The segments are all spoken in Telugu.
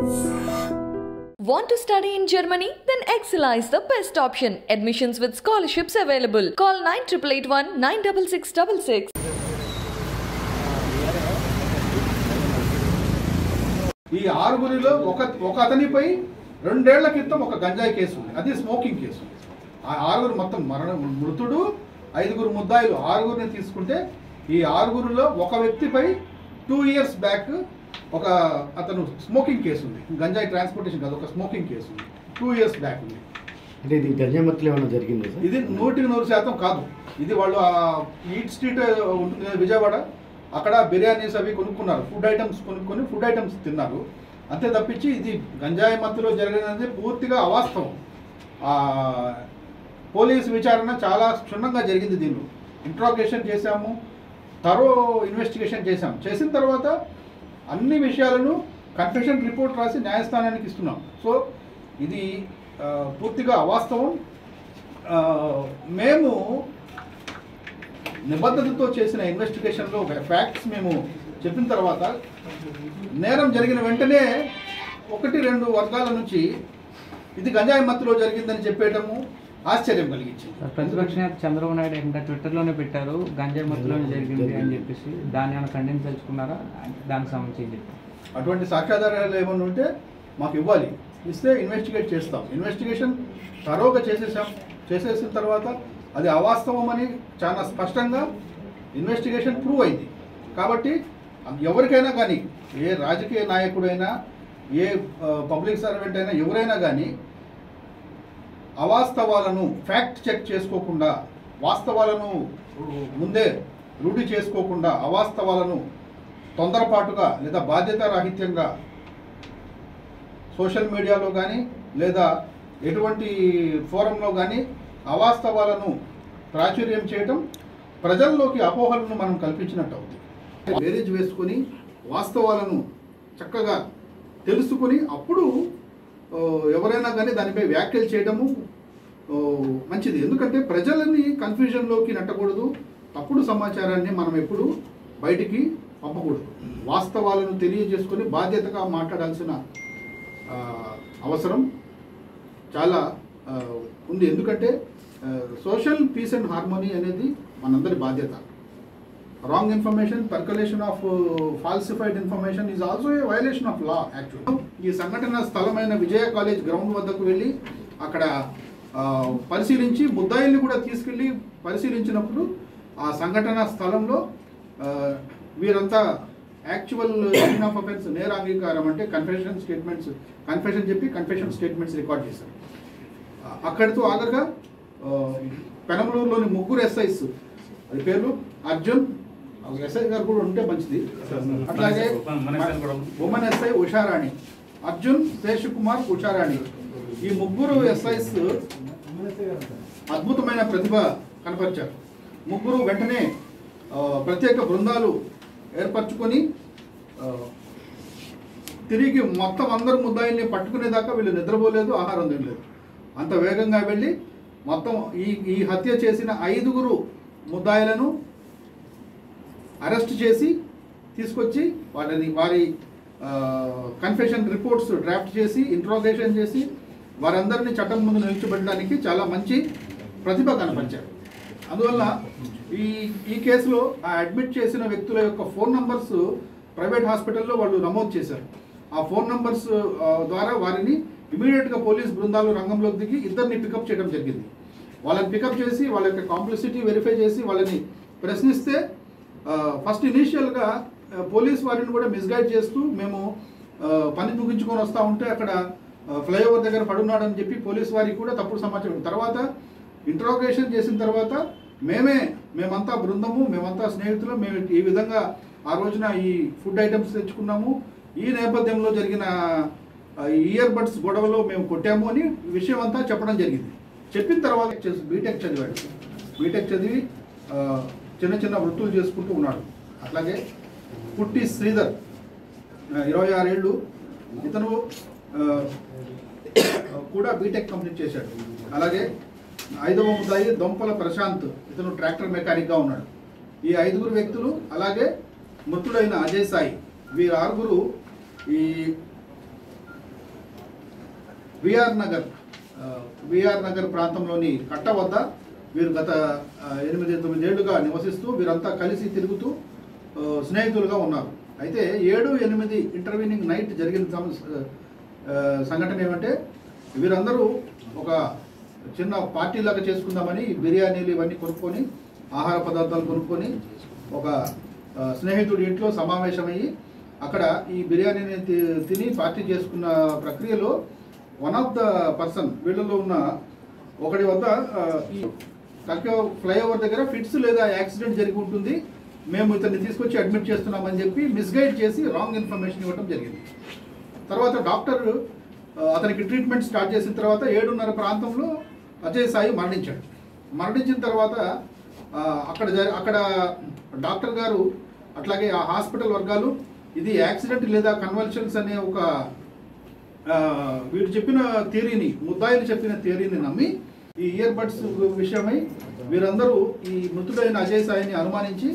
Want to study in Germany? Then Excella is the best option. Admissions with scholarships available. Call 9881 96666. ఈ ఆరుగురిలో ఒక ఒక అతనిపై రెండేళ్ల క్రితం ఒక గంజాయి కేసు ఉంది అది స్మోకింగ్ కేసు ఆ ఆరుగురు మొత్తం మరణ మృతుడు ఐదుగురు ముద్దాయిలు ఆరుగురిని తీసుకుంటే ఈ ఆరుగురిలో ఒక వ్యక్తిపై టూ ఇయర్స్ బ్యాక్ ఒక అతను స్మోకింగ్ కేసు ఉంది గంజాయి ట్రాన్స్పోర్టేషన్ కాదు ఒక స్మోకింగ్ కేసు ఉంది టూ ఇయర్స్ బ్యాక్ ఉంది అంటే ఇది గంజామత్తులు ఏమైనా జరిగింది సార్ ఇది నూటికి నూరు శాతం కాదు ఇది వాళ్ళు ఆ ఈట్ స్ట్రీట్ ఉంటుంది కదా విజయవాడ అక్కడ బిర్యానీస్ అవి కొనుక్కున్నారు ఫుడ్ ఐటమ్స్ కొనుక్కొని ఫుడ్ ఐటమ్స్ తిన్నారు అంతే తప్పించి ఇది గంజాయి మత్తులో జరిగినది పూర్తిగా అవాస్తవం ఆ, పోలీస్ విచారణ చాలా క్షుణ్ణంగా జరిగింది దీనిలో ఇంట్రాగేషన్ చేశాము తరో ఇన్వెస్టిగేషన్ చేశాం చేసిన తర్వాత అన్ని విషయాలను కన్ఫెషన్ రిపోర్ట్ రాసి న్యాయస్థానానికి ఇస్తున్నాం సో ఇది ఆ, పూర్తిగా అవాస్తవం ఆ, మేము నిబద్ధతతో చేసిన ఇన్వెస్టిగేషన్లో ఫ్యాక్ట్స్ మేము చెప్పిన తర్వాత నేరం జరిగిన వెంటనే ఒకటి రెండు వర్గాల నుంచి ఇది గంజాయి మత్తులో జరిగిందని చెప్పేయటము ఆశ్చర్యం కలిగించింది సార్, ప్రతిపక్ష నేత చంద్రబాబు నాయుడు ఇంకా ట్విట్టర్లోనే పెట్టారు గంజాయి మత్తులోనే జరిగింది అని చెప్పేసి దాన్ని ఏమైనా ఖండించదలుచుకున్నారా దానికి సంబంధించి ఏం చెప్తారు అటువంటి సాక్ష్యాధారాలు ఏమైనా ఉంటే మాకు ఇవ్వాలి ఇస్తే ఇన్వెస్టిగేట్ చేస్తాం ఇన్వెస్టిగేషన్ తరోగా చేసేసాం చేసేసిన తర్వాత అది అవాస్తవం అని చాలా స్పష్టంగా ఇన్వెస్టిగేషన్ ప్రూవ్ అయింది కాబట్టి ఎవరికైనా కానీ ఏ రాజకీయ నాయకుడైనా ఏ పబ్లిక్ సర్వెంట్ అయినా ఎవరైనా కానీ అవాస్తవాలను ఫ్యాక్ట్ చెక్ చేసుకోకుండా వాస్తవాలను ముందే రూఢి చేసుకోకుండా అవాస్తవాలను తొందరపాటుగా లేదా బాధ్యతారాహిత్యంగా సోషల్ మీడియాలో కానీ లేదా ఎటువంటి ఫోరంలో కానీ అవాస్తవాలను ప్రాచుర్యం చేయటం ప్రజల్లోకి అపోహలను మనం కల్పించినట్టు అవుతుంది బేరేజ్ వేసుకొని వాస్తవాలను చక్కగా తెలుసుకొని అప్పుడు ఆ, ఎవరైనా కానీ దానిపై వ్యాఖ్యలు చేయడము ఆ, మంచిది ఎందుకంటే ప్రజలని కన్ఫ్యూజన్లోకి నెట్టకూడదు తప్పుడు సమాచారాన్ని మనం ఎప్పుడు బయటికి పంపకూడదు వాస్తవాలను తెలియజేసుకొని బాధ్యతగా మాట్లాడాల్సిన ఆ, అవసరం చాలా ఆ, ఉంది ఎందుకంటే సోషల్ పీస్ అండ్ హార్మోనీ అనేది మనందరి బాధ్యత wrong information percolation of falsified information is also a violation of law actual ఈ సంఘటన స్థలమైన విజయ కాలేజ్ గ్రౌండ్ వద్దకు వెళ్ళి అక్కడ ఆ, పరిశీలించి ముద్దాయిల్ని కూడా తీసుకెళ్ళి పరిశీలించినప్పుడు ఆ సంఘటన స్థలంలో ఆ, వీరంతా యాక్చువల్ సీన్ ఆఫ్ అఫెన్స్ నేర అంగీకారం అంటే కన్ఫెషన్ స్టేట్మెంట్స్ కన్ఫెషన్ చెప్పి కన్ఫెషన్ స్టేట్మెంట్స్ రికార్డ్ చేశారు ఆ, అక్కడితో ఆగగా ఆ, పెనమలూరులోని ముగ్గురు ఎస్ఐస్ అది పేర్లు అర్జున్ ఎస్ఐ గారు కూడా ఉంటే మంచిది అట్లాగే ఉమెన్ ఎస్ఐ ఉషారాణి అర్జున్ శేష్ కుమార్ ఉషారాణి ఈ ముగ్గురు ఎస్ఐస్ అద్భుతమైన ప్రతిభ కనపరిచారు ముగ్గురు వెంటనే ఆ, ప్రత్యేక బృందాలు ఏర్పరచుకొని ఆ, తిరిగి మొత్తం అందరు ముద్దాయిల్ని పట్టుకునేదాకా వీళ్ళు నిద్రపోలేదు ఆహారం తినలేదు అంత వేగంగా వెళ్ళి మొత్తం ఈ ఈ హత్య చేసిన ఐదుగురు ముద్దాయిలను అరెస్ట్ చేసి తీసుకొచ్చి వాళ్ళని వారి కన్ఫెషన్ రిపోర్ట్స్ డ్రాఫ్ట్ చేసి ఇంట్రోగేషన్ చేసి వారందరినీ చట్టం ముందు నిలిచిపెట్టడానికి చాలా మంచి ప్రతిభ కనపరిచారు అందువల్ల ఈ ఈ కేసులో ఆ అడ్మిట్ చేసిన వ్యక్తుల యొక్క ఫోన్ నంబర్స్ ప్రైవేట్ హాస్పిటల్లో వాళ్ళు నమోదు చేశారు ఆ ఫోన్ నంబర్స్ ఆ, ద్వారా వారిని ఇమీడియట్గా పోలీస్ బృందాలు రంగంలోకి దిగి ఇద్దరిని పికప్ చేయడం జరిగింది వాళ్ళని పికప్ చేసి వాళ్ళ యొక్క కాంప్లిసిటీ వెరిఫై చేసి వాళ్ళని ప్రశ్నిస్తే ఫస్ట్ ఇనీషియల్గా పోలీస్ వారిని కూడా మిస్గైడ్ చేస్తూ మేము ఆ, పని ముగించుకొని వస్తూ ఉంటే అక్కడ ఫ్లైఓవర్ దగ్గర పడున్నాడని చెప్పి పోలీస్ వారికి కూడా తప్పుడు సమాచారం తర్వాత ఇంట్రాగేషన్ చేసిన తర్వాత మేమే మేమంతా బృందము మేమంతా స్నేహితులు మేము ఈ విధంగా ఆ రోజున ఈ ఫుడ్ ఐటమ్స్ తెచ్చుకున్నాము ఈ నేపథ్యంలో జరిగిన ఇయర్ బడ్స్ గొడవలో మేము కొట్టాము అని విషయం అంతా చెప్పడం జరిగింది చెప్పిన తర్వాత చేసి బీటెక్ చదివాడు బీటెక్ చదివి ఆ, చిన్న చిన్న వృత్తులు చేసుకుంటూ ఉన్నాడు అట్లాగే పుట్టి శ్రీధర్ ఆ, ఇరవై ఆరేళ్ళు ఇతను ఆ, కూడా బీటెక్ కంప్లీట్ చేశాడు అలాగే ఐదవ ముద్దాయి దొంపల ప్రశాంత్ ఇతను ట్రాక్టర్ మెకానిక్గా ఉన్నాడు ఈ ఐదుగురు వ్యక్తులు అలాగే మృతుడైన అజయ్ సాయి వీరు ఆరుగురు ఈ విఆర్ నగర్ ఆ, విఆర్ నగర్ ప్రాంతంలోని కట్ట వద్ద వీరు గత ఆ, ఎనిమిది తొమ్మిదేళ్లుగా నివసిస్తూ వీరంతా కలిసి తిరుగుతూ ఆ, స్నేహితులుగా ఉన్నారు అయితే ఏడు ఎనిమిది ఇంటర్వ్యూనింగ్ నైట్ జరిగిన సమ- ఆ, సంఘటన ఏమంటే వీరందరూ ఒక చిన్న పార్టీ లాగా చేసుకుందామని బిర్యానీలు ఇవన్నీ కొనుక్కొని ఆహార పదార్థాలు కొనుక్కొని ఒక ఆ, స్నేహితుడి ఇంట్లో సమావేశమయ్యి అక్కడ ఈ బిర్యానీని తి- తిని పార్టీ చేసుకున్న ప్రక్రియలో వన్ ఆఫ్ ద పర్సన్ వీళ్ళలో ఉన్న ఒకటి వద్ద ఆ, ఈ కల్కా ఫ్లైఓవర్ దగ్గర ఫిట్స్ లేదా యాక్సిడెంట్ జరిగి ఉంటుంది మేము ఇతన్ని తీసుకొచ్చి అడ్మిట్ చేస్తున్నామని చెప్పి మిస్గైడ్ చేసి రాంగ్ ఇన్ఫర్మేషన్ ఇవ్వడం జరిగింది తర్వాత డాక్టర్ ఆ, అతనికి ట్రీట్మెంట్ స్టార్ట్ చేసిన తర్వాత ఏడున్నర ప్రాంతంలో అజయ్ సాయి మరణించాడు మరణించిన తర్వాత ఆ, అక్కడ జరి- అక్కడ డాక్టర్ గారు అట్లాగే ఆ హాస్పిటల్ వర్గాలు ఇది యాక్సిడెంట్ లేదా కన్వల్షన్స్ అనే ఒక ఆ, వీరు చెప్పిన థియరీని ముద్దాయిలు చెప్పిన థియరీని నమ్మి ఈ ఇయర్ బడ్స్ విషయమై వీరందరూ ఈ మృతుడైన అజయ్ సాయిని అనుమానించి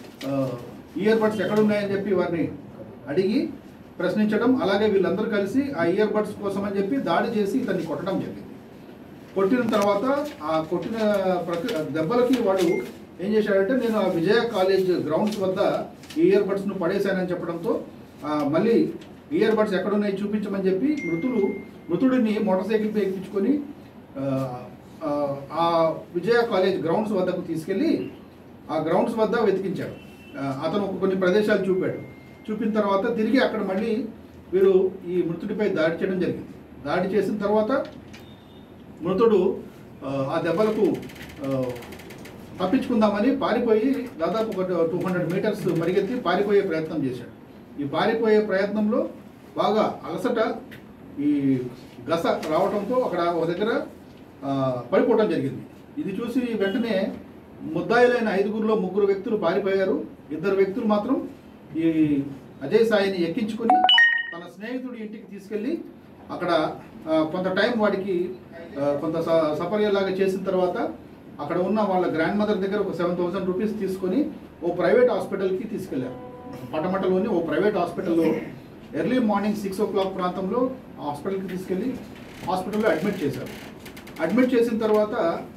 ఇయర్ బడ్స్ ఎక్కడ ఉన్నాయని చెప్పి వారిని అడిగి ప్రశ్నించడం అలాగే వీళ్ళందరూ కలిసి ఆ ఇయర్ బడ్స్ కోసం అని చెప్పి దాడి చేసి ఇతన్ని కొట్టడం జరిగింది కొట్టిన తర్వాత ఆ కొట్టిన ప్రక్రి దెబ్బలకి వాడు ఏం చేశాడంటే నేను ఆ విజయ కాలేజ్ గ్రౌండ్స్ వద్ద ఈ ఇయర్ బడ్స్ను పడేశానని చెప్పడంతో ఆ, మళ్ళీ ఇయర్ బడ్స్ ఎక్కడున్నాయి చూపించమని చెప్పి మృతులు మృతుడిని మోటార్ సైకిల్పై ఎక్కించుకొని ఆ, ఆ, ఆ విజయ కాలేజ్ గ్రౌండ్స్ వద్దకు తీసుకెళ్ళి ఆ గ్రౌండ్స్ వద్ద వెతికించాడు ఆ, అతను ఒక కొన్ని ప్రదేశాలు చూపాడు చూపిన తర్వాత తిరిగి అక్కడ మళ్ళీ వీరు ఈ మృతుడిపై దాడి చేయడం జరిగింది దాడి చేసిన తర్వాత మృతుడు ఆ, ఆ దెబ్బలకు ఆ, తప్పించుకుందామని పారిపోయి దాదాపు ఒక టూ హండ్రెడ్ మీటర్స్ పరిగెత్తి పారిపోయే ప్రయత్నం చేశాడు ఈ పారిపోయే ప్రయత్నంలో బాగా అలసట ఈ గస రావడంతో అక్కడ ఒక దగ్గర ఆ, పడిపోవడం జరిగింది ఇది చూసి వెంటనే ముద్దాయిలైన ఐదుగురిలో ముగ్గురు వ్యక్తులు పారిపోయారు ఇద్దరు వ్యక్తులు మాత్రం ఈ అజయ్ సాయిని ఎక్కించుకొని తన స్నేహితుడి ఇంటికి తీసుకెళ్ళి అక్కడ ఆ, కొంత టైం వాడికి ఆ, కొంత స- సపర్యలాగా చేసిన తర్వాత అక్కడ ఉన్న వాళ్ళ గ్రాండ్ మదర్ దగ్గర ఒక సెవెన్ థౌసండ్ రూపీస్ తీసుకొని ఓ ప్రైవేట్ హాస్పిటల్కి తీసుకెళ్లారు పటమటలోని ఓ ప్రైవేట్ హాస్పిటల్లో early morning six o'clock ప్రాంతంలో ఆ హాస్పిటల్కి తీసుకెళ్ళి హాస్పిటల్లో అడ్మిట్ చేశారు అడ్మిట్ చేసిన తర్వాత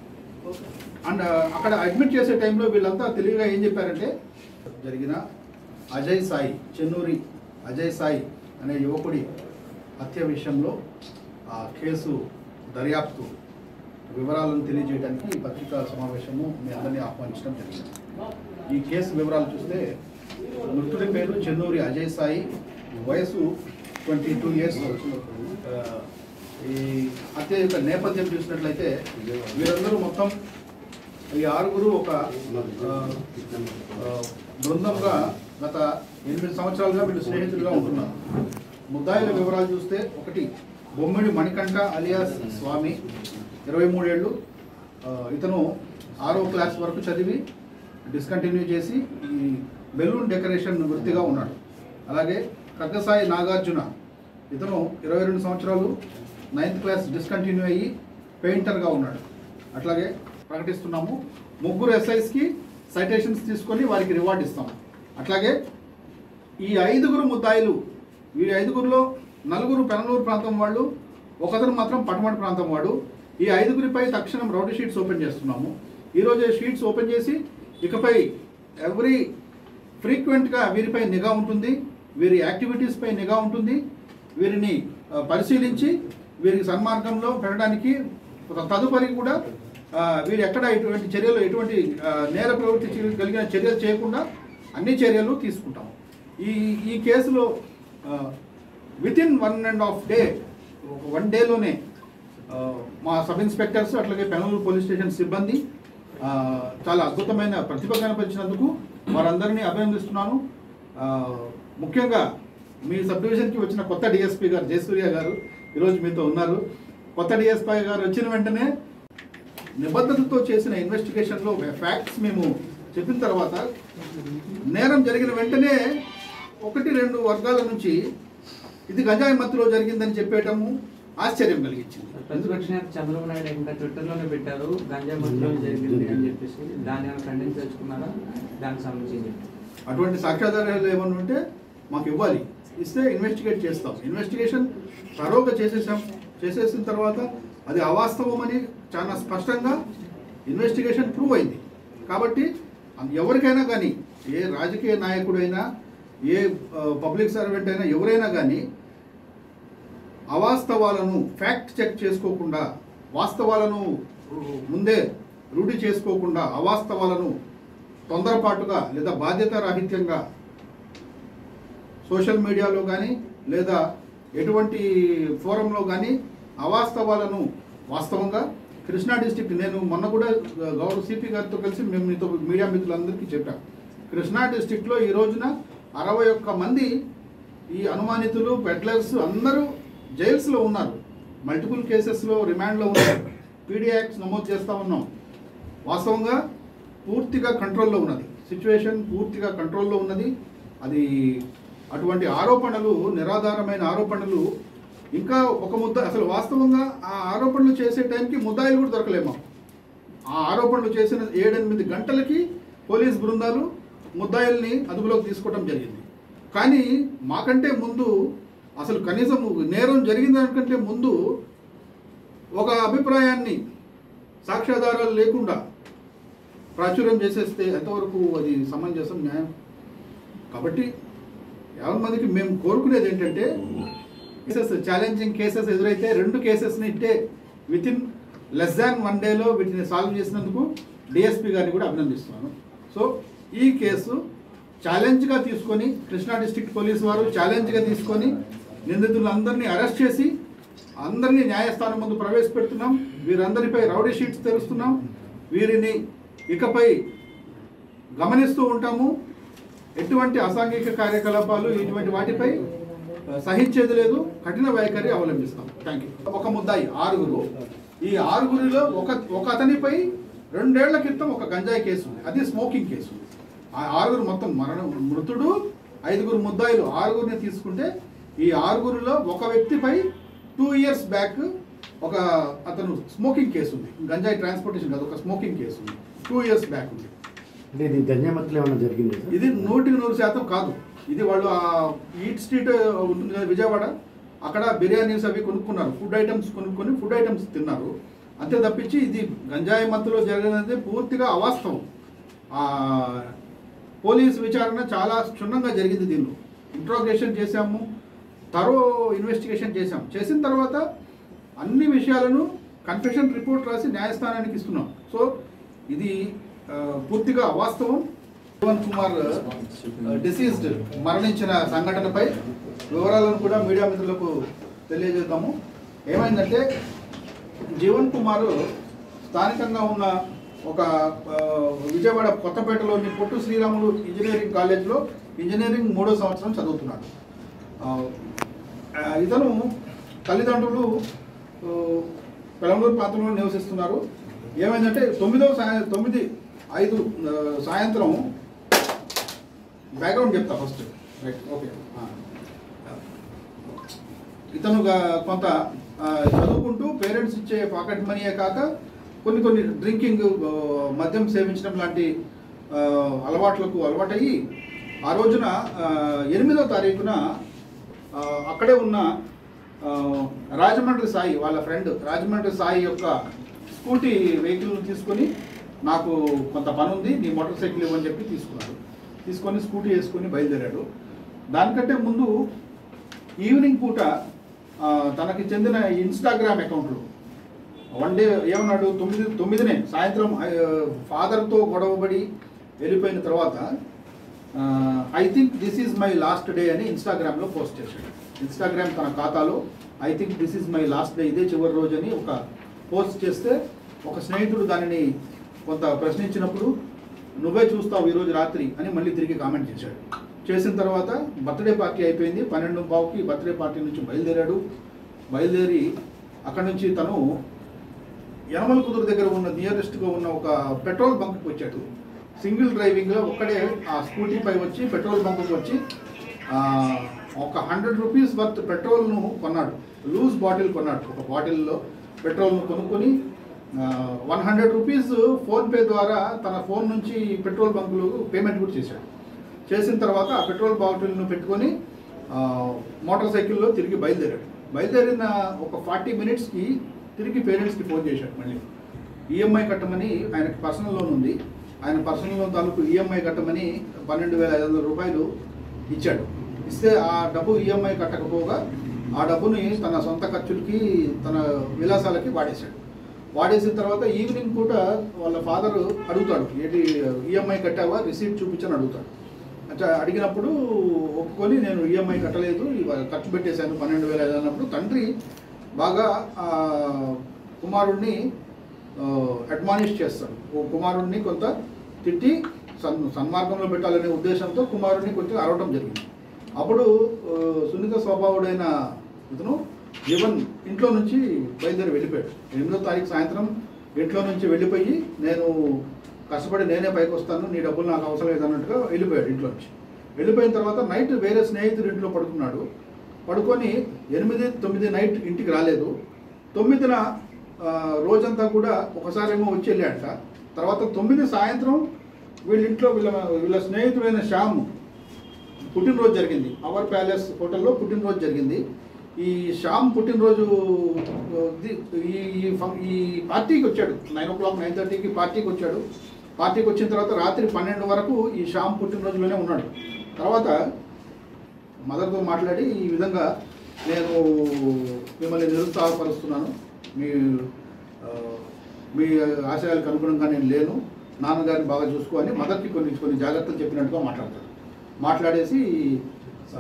అండ్ అక్కడ అడ్మిట్ చేసే టైంలో వీళ్ళంతా తెలివిగా ఏం చెప్పారంటే జరిగిన అజయ్ సాయి చెన్నూరి అజయ్ సాయి అనే యువకుడి హత్య విషయంలో ఆ కేసు దర్యాప్తు వివరాలను తెలియజేయడానికి ఈ పత్రికా సమావేశము మీ అందరినీ ఆహ్వానించడం జరిగింది ఈ కేసు వివరాలు చూస్తే మృతుడి పేరు చెన్నూరి అజయ్ సాయి వయసు ట్వంటీ టూ ఇయర్స్ ఈ హత్య యొక్క నేపథ్యం చూసినట్లయితే వీరందరూ మొత్తం ఈ ఆరుగురు ఒక ఆ, ఆ, బృందంగా గత ఎనిమిది సంవత్సరాలుగా వీళ్ళు స్నేహితులుగా ఉంటున్నారు ముద్దాయిల వివరాలు చూస్తే ఒకటి బొమ్మిడి మణికంఠ అలియాస్ స్వామి ఇరవై మూడేళ్ళు ఆ, ఇతను ఆరో క్లాస్ వరకు చదివి డిస్కంటిన్యూ చేసి ఈ బెలూన్ డెకరేషన్ వృత్తిగా ఉన్నాడు అలాగే కగ్గసాయి నాగార్జున ఇతను ఇరవై రెండు సంవత్సరాలు నైన్త్ క్లాస్ డిస్కంటిన్యూ అయ్యి పెయింటర్గా ఉన్నాడు అట్లాగే ప్రకటిస్తున్నాము ముగ్గురు ఎస్ఐస్కి సైటేషన్స్ తీసుకొని వారికి రివార్డ్ ఇస్తాం అట్లాగే ఈ ఐదుగురు ముద్దాయిలు ఈ ఐదుగురిలో నలుగురు పెనలూరు ప్రాంతం వాళ్ళు ఒకతను మాత్రం పటమటి ప్రాంతం వాడు ఈ ఐదుగురిపై తక్షణం రౌడీ షీట్స్ ఓపెన్ చేస్తున్నాము ఈరోజు షీట్స్ ఓపెన్ చేసి ఇకపై ఎవ్రీ ఫ్రీక్వెంట్గా వీరిపై నిఘా ఉంటుంది వీరి యాక్టివిటీస్పై నిఘా ఉంటుంది వీరిని ఆ, పరిశీలించి వీరికి సన్మార్గంలో పెట్టడానికి తదుపరి కూడా ఆ, వీరు ఎక్కడ ఎటువంటి చర్యలు ఎటువంటి ఆ, నేర ప్రవృత్తి చే- కలిగిన చర్యలు చేయకుండా అన్ని చర్యలు తీసుకుంటాం ఈ ఈ కేసులో with in one and half day ఒక వన్ డేలోనే ఆ, మా సబ్ ఇన్స్పెక్టర్స్ అట్లాగే పెనలూరు పోలీస్ స్టేషన్ సిబ్బంది ఆ, చాలా అద్భుతమైన ప్రతిభ కనపరిచినందుకు వారందరినీ అభినందిస్తున్నాను ఆ, ముఖ్యంగా మీ సబ్ డివిజన్కి వచ్చిన కొత్త డిఎస్పీ గారు జయసూర్య గారు ఈరోజు మీతో ఉన్నారు కొత్త డిఎస్పీ గారు వచ్చిన వెంటనే నిబద్ధతతో చేసిన ఇన్వెస్టిగేషన్లో ఫ్యాక్ట్స్ మేము చెప్పిన తర్వాత నేరం జరిగిన వెంటనే ఒకటి రెండు వర్గాల నుంచి ఇది గంజాయి మత్తులో జరిగిందని చెప్పేయటము ఆశ్చర్యం కలిగించింది ప్రతిపక్ష నేత చంద్రబాబు నాయుడు ఇంకా ట్విట్టర్లోనే పెట్టారు గంజా మత్తులో జరిగింది అని చెప్పేసి దాన్ని ఏమైనా ఖండించదలుచుకున్నారా దానికి సంబంధించి అటువంటి సాక్ష్యాధారాలు ఏమన్నా ఉంటే మాకు ఇవ్వాలి ఇస్తే ఇన్వెస్టిగేట్ చేస్తాం ఇన్వెస్టిగేషన్ తరోగా చేసేసాం చేసేసిన తర్వాత అది అవాస్తవమని చాలా స్పష్టంగా ఇన్వెస్టిగేషన్ ప్రూవ్ అయింది కాబట్టి ఎవరికైనా కానీ ఏ రాజకీయ నాయకుడైనా ఏ పబ్లిక్ సర్వెంట్ అయినా ఎవరైనా కానీ అవాస్తవాలను ఫ్యాక్ట్ చెక్ చేసుకోకుండా వాస్తవాలను ముందే రూఢి చేసుకోకుండా అవాస్తవాలను తొందరపాటుగా లేదా బాధ్యతారాహిత్యంగా సోషల్ మీడియాలో కానీ లేదా ఎటువంటి ఫోరంలో కానీ అవాస్తవాలను వాస్తవంగా కృష్ణా డిస్టిక్ నేను మొన్న కూడా గౌరవ సిపి గారితో కలిసి మేము మీతో మీడియా మిత్రులందరికీ చెప్పాం కృష్ణా డిస్టిక్లో ఈ రోజున అరవై ఒక్క మంది ఈ అనుమానితులు పెడ్లర్స్ అందరూ జైల్స్లో ఉన్నారు మల్టిపుల్ కేసెస్లో రిమాండ్లో ఉన్నారు పీడీ యాక్ట్స్ నమోదు చేస్తూ ఉన్నాం వాస్తవంగా పూర్తిగా కంట్రోల్లో ఉన్నది సిచ్యువేషన్ పూర్తిగా కంట్రోల్లో ఉన్నది అది అటువంటి ఆరోపణలు నిరాధారమైన ఆరోపణలు ఇంకా ఒక ముద్ద అసలు వాస్తవంగా ఆ ఆరోపణలు చేసే టైంకి ముద్దాయిలు కూడా దొరకలేము ఆ ఆరోపణలు చేసిన ఏడెనిమిది గంటలకి పోలీస్ బృందాలు ముద్దాయిల్ని అదుపులోకి తీసుకోవడం జరిగింది కానీ మాకంటే ముందు అసలు కనీసం నేరం జరిగిన దానికంటే ముందు ఒక అభిప్రాయాన్ని సాక్ష్యాధారాలు లేకుండా ప్రాచుర్యం చేసేస్తే ఎంతవరకు అది సమంజసం న్యాయం కాబట్టి యాభై మందికి మేము కోరుకునేది ఏంటంటే కేసెస్ ఛాలెంజింగ్ కేసెస్ ఎదురైతే రెండు కేసెస్ని ఇట్టే with in less than one డేలో వీటిని సాల్వ్ చేసినందుకు డిఎస్పీ గారిని కూడా అభినందిస్తున్నాను సో ఈ కేసు ఛాలెంజ్గా తీసుకొని కృష్ణా డిస్ట్రిక్ట్ పోలీస్ వారు ఛాలెంజ్గా తీసుకొని నిందితులందరినీ అరెస్ట్ చేసి అందరినీ న్యాయస్థానం ముందు ప్రవేశపెడుతున్నాం వీరందరిపై రౌడీ షీట్స్ తెరుస్తున్నాం వీరిని ఇకపై గమనిస్తూ ఉంటాము ఎటువంటి అసాంఘిక కార్యకలాపాలు ఇటువంటి వాటిపై ఆ, సహించేది లేదు కఠిన వైఖరి అవలంబిస్తాం థ్యాంక్ యూ ఒక ముద్దాయి ఆరుగురు ఈ ఆరుగురిలో ఒక ఒక అతనిపై రెండేళ్ల క్రితం ఒక గంజాయి కేసు ఉంది అది స్మోకింగ్ కేసు ఆ ఆరుగురు మొత్తం మరణం మృతుడు ఐదుగురు ముద్దాయిలు ఆరుగురిని తీసుకుంటే ఈ ఆరుగురిలో ఒక వ్యక్తిపై టూ ఇయర్స్ బ్యాక్ ఒక అతను స్మోకింగ్ కేసు ఉంది గంజాయి ట్రాన్స్పోర్టేషన్ కాదు ఒక స్మోకింగ్ కేసు ఉంది టూ ఇయర్స్ బ్యాక్ ఉంది అంటే ఇది ధన్యమత్తులు ఏమైనా జరిగింది సార్ ఇది నూటికి నూరు శాతం కాదు ఇది వాళ్ళు ఆ ఈట్ స్ట్రీట్ ఉంటుంది కదా విజయవాడ అక్కడ బిర్యానీస్ అవి కొనుక్కున్నారు ఫుడ్ ఐటమ్స్ కొనుక్కొని ఫుడ్ ఐటమ్స్ తిన్నారు అంతే తప్పించి ఇది గంజాయి మత్తులో జరిగినది పూర్తిగా అవాస్తవం ఆ, పోలీస్ విచారణ చాలా క్షుణ్ణంగా జరిగింది దీనిలో ఇంట్రోగేషన్ చేశాము తరో ఇన్వెస్టిగేషన్ చేశాం చేసిన తర్వాత అన్ని విషయాలను కన్ఫెషన్ రిపోర్ట్ రాసి న్యాయస్థానానికి ఇస్తున్నాం సో ఇది ఆ, పూర్తిగా అవాస్తవం జీవన్ కుమార్ డిసీజ్డ్ మరణించిన సంఘటనపై వివరాలను కూడా మీడియా మిత్రులకు తెలియజేద్దాము ఏమైందంటే జీవన్ కుమార్ స్థానికంగా ఉన్న ఒక ఆ, విజయవాడ కొత్తపేటలోని పొట్టు శ్రీరాములు ఇంజనీరింగ్ కాలేజ్లో ఇంజనీరింగ్ మూడో సంవత్సరం చదువుతున్నాడు ఆ, ఆ, ఇతను తల్లిదండ్రులు ఆ, పెలంగూరు ప్రాంతంలో నివసిస్తున్నారు ఏమైందంటే తొమ్మిదవ సాయ తొమ్మిది ఐదు ఆ, సాయంత్రం బ్యాక్గ్రౌండ్ చెప్తా ఫస్ట్ రైట్ ఓకే ఇతను గా- కొంత ఆ, చదువుకుంటూ పేరెంట్స్ ఇచ్చే పాకెట్ మనీయే కాక కొన్ని కొన్ని డ్రింకింగ్ ఆ, మద్యం సేవించడం లాంటి ఆ, అలవాట్లకు అలవాటయ్యి ఆ రోజున ఆ, ఎనిమిదో తారీఖున ఆ, అక్కడే ఉన్న ఆ, రాజమండ్రి సాయి వాళ్ళ ఫ్రెండ్ రాజమండ్రి సాయి యొక్క స్కూటీ వెహికల్ని తీసుకొని నాకు కొంత పని ఉంది నీ మోటార్ సైకిల్ ఇవ్వని చెప్పి తీసుకున్నాడు తీసుకొని స్కూటీ వేసుకొని బయలుదేరాడు దానికంటే ముందు ఈవినింగ్ పూట ఆ, తనకి చెందిన ఇన్స్టాగ్రామ్ అకౌంట్లో వన్ డే ఏమన్నాడు తొమ్మిది తొమ్మిదినే సాయంత్రం ఫాదర్తో గొడవపడి వెళ్ళిపోయిన తర్వాత I think this is my last day అని ఇన్స్టాగ్రామ్లో పోస్ట్ చేశాడు ఇన్స్టాగ్రామ్ తన ఖాతాలో I think this is my last day ఇదే చివరి రోజు అని ఒక పోస్ట్ చేస్తే ఒక స్నేహితుడు దానిని కొంత ప్రశ్నించినప్పుడు నువ్వే చూస్తావు ఈరోజు రాత్రి అని మళ్ళీ తిరిగి కామెంట్ చేశాడు చేసిన తర్వాత బర్త్డే పార్టీ అయిపోయింది పన్నెండు బావుకి బర్త్డే పార్టీ నుంచి బయలుదేరాడు బయలుదేరి అక్కడి నుంచి తను యనమల కుదురు దగ్గర ఉన్న నియరెస్ట్గా ఉన్న ఒక పెట్రోల్ బంక్కి వచ్చాడు సింగిల్ డ్రైవింగ్లో ఒక్కడే ఆ స్కూటీపై వచ్చి పెట్రోల్ బంక్కి వచ్చి ఆ, ఒక హండ్రెడ్ రూపీస్ వర్త్ పెట్రోల్ను కొన్నాడు లూజ్ బాటిల్ కొన్నాడు ఒక బాటిల్లో పెట్రోల్ను కొనుక్కొని వన్ హండ్రెడ్ రూపీస్ ఫోన్పే ద్వారా తన ఫోన్ నుంచి పెట్రోల్ బంకులు పేమెంట్ కూడా చేశాడు చేసిన తర్వాత ఆ పెట్రోల్ బాటిల్ను పెట్టుకొని ఆ, మోటార్ సైకిల్లో తిరిగి బయలుదేరాడు బయలుదేరిన ఒక ఫార్టీ మినిట్స్కి తిరిగి పేరెంట్స్కి ఫోన్ చేశాడు మళ్ళీ ఈఎంఐ కట్టమని ఆయనకి పర్సనల్ లోన్ ఉంది ఆయన పర్సనల్ లోన్ తాలూకు ఈఎంఐ కట్టమని పన్నెండు వేల ఐదు వందల రూపాయలు ఇచ్చాడు ఇస్తే ఆ డబ్బు ఈఎంఐ కట్టకపోగా ఆ డబ్బుని తన సొంత ఖర్చులకి తన విలాసాలకి వాడేశాడు వాడేసిన తర్వాత ఈవినింగ్ పూట వాళ్ళ ఫాదర్ అడుగుతాడు ఏంటి ఈఎంఐ కట్టావా రిసీట్ చూపించని అడుగుతాడు అట్లా అడిగినప్పుడు ఒప్పుకొని నేను ఈఎంఐ కట్టలేదు ఇవాళ ఖర్చు పెట్టేశాను పన్నెండు వేల ఐదు అన్నప్పుడు తండ్రి బాగా ఆ, కుమారుణ్ణి అడ్మానిష్ చేస్తాడు ఓ కుమారుణ్ణి కొంత తిట్టి సన్ సన్మార్గంలో పెట్టాలనే ఉద్దేశంతో కుమారుణ్ణి కొంచెం అరవటం జరిగింది అప్పుడు ఆ, సున్నిత స్వభావుడైన ఇతను జీవన్ ఇంట్లో నుంచి బయలుదేరి వెళ్ళిపోయాడు ఎనిమిదో తారీఖు సాయంత్రం ఇంట్లో నుంచి వెళ్ళిపోయి నేను కష్టపడి నేనే పైకి వస్తాను నీ డబ్బులు నాకు అవసరం లేదన్నట్టుగా వెళ్ళిపోయాడు ఇంట్లో నుంచి వెళ్ళిపోయిన తర్వాత నైట్ వేరే స్నేహితుడి ఇంట్లో పడుకున్నాడు పడుకొని ఎనిమిది తొమ్మిది నైట్ ఇంటికి రాలేదు తొమ్మిదిన ఆ, రోజంతా కూడా ఒకసారేమో వచ్చి వెళ్ళాడట తర్వాత తొమ్మిది సాయంత్రం వీళ్ళ ఇంట్లో వీళ్ళ వీళ్ళ స్నేహితుడైన శ్యామ్ పుట్టినరోజు జరిగింది అవర్ ప్యాలెస్ హోటల్లో పుట్టినరోజు జరిగింది ఈ శ్యామ్ పుట్టినరోజు ది- ఈ ఈ ఫం- ఈ పార్టీకి వచ్చాడు నైన్ ఓ క్లాక్ నైన్ థర్టీకి పార్టీకి వచ్చాడు పార్టీకి వచ్చిన తర్వాత రాత్రి పన్నెండు వరకు ఈ శ్యామ్ పుట్టినరోజులోనే ఉన్నాడు తర్వాత మదర్తో మాట్లాడి ఈ విధంగా నేను మిమ్మల్ని నిరుత్సాహపరుస్తున్నాను మీ ఆ, మీ ఆశయాలకు అనుగుణంగా నేను లేను నాన్నగారిని బాగా చూసుకో అని మదర్కి కొన్ని కొన్ని జాగ్రత్తలు చెప్పినట్టుగా మాట్లాడతాడు మాట్లాడేసి ఆ,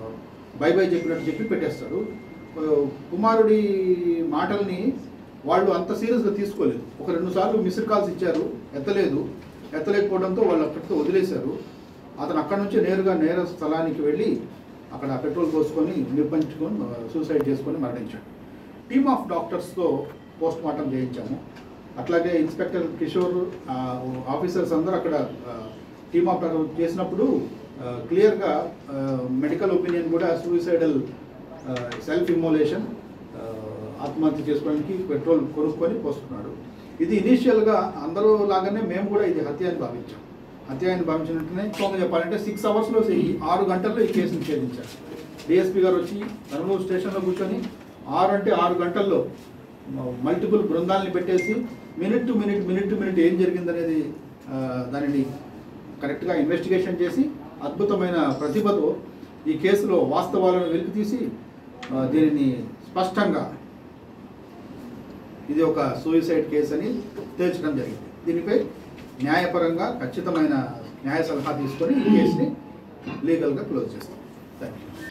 బై బై చెప్పినట్టు చెప్పి పెట్టేస్తాడు ఆ, కుమారుడి మాటల్ని వాళ్ళు అంత సీరియస్గా తీసుకోలేదు ఒక రెండు సార్లు మిస్డ్ కాల్స్ ఇచ్చారు ఎత్తలేదు ఎత్తలేకపోవడంతో వాళ్ళు అక్కడితో వదిలేశారు అతను అక్కడి నుంచి నేరుగా నేర స్థలానికి వెళ్ళి అక్కడ పెట్రోల్ పోసుకొని నిర్బంచుకొని సూసైడ్ చేసుకొని మరణించాడు టీమ్ ఆఫ్ డాక్టర్స్తో పోస్ట్ మార్టం చేయించాము అట్లాగే ఇన్స్పెక్టర్ కిషోర్ ఆ, ఆఫీసర్స్ అందరూ అక్కడ టీమ్ ఆఫ్ డాక్టర్ చేసినప్పుడు క్లియర్గా మెడికల్ ఒపీనియన్ కూడా సూసైడల్ సెల్ఫ్ ఇమ్మోలేషన్ ఆత్మహత్య చేసుకోవడానికి పెట్రోల్ కొనుక్కొని పోస్తున్నాడు ఇది ఇనీషియల్గా అందరూ లాగానే మేము కూడా ఇది హత్య అని భావించాం హత్య అని భావించినట్టునే ఇంకొక చెప్పాలంటే సిక్స్ అవర్స్లో ఈ ఆరు గంటల్లో ఈ కేసును ఛేదించారు డిఎస్పీ గారు వచ్చి కర్నూలు స్టేషన్లో కూర్చొని ఆరు అంటే ఆరు గంటల్లో మల్టిపుల్ బృందాలని పెట్టేసి minute to minute minute to minute ఏం జరిగిందనేది ఆ, దానిని కరెక్ట్గా ఇన్వెస్టిగేషన్ చేసి అద్భుతమైన ప్రతిభతో ఈ కేసులో వాస్తవాలను వెలికితీసి ఆ, దీనిని స్పష్టంగా ఇది ఒక సూయిసైడ్ కేసు అని తేల్చడం జరిగింది దీనిపై న్యాయపరంగా ఖచ్చితమైన న్యాయ సలహా తీసుకొని ఈ కేసుని లీగల్గా క్లోజ్ చేస్తాం థ్యాంక్ యూ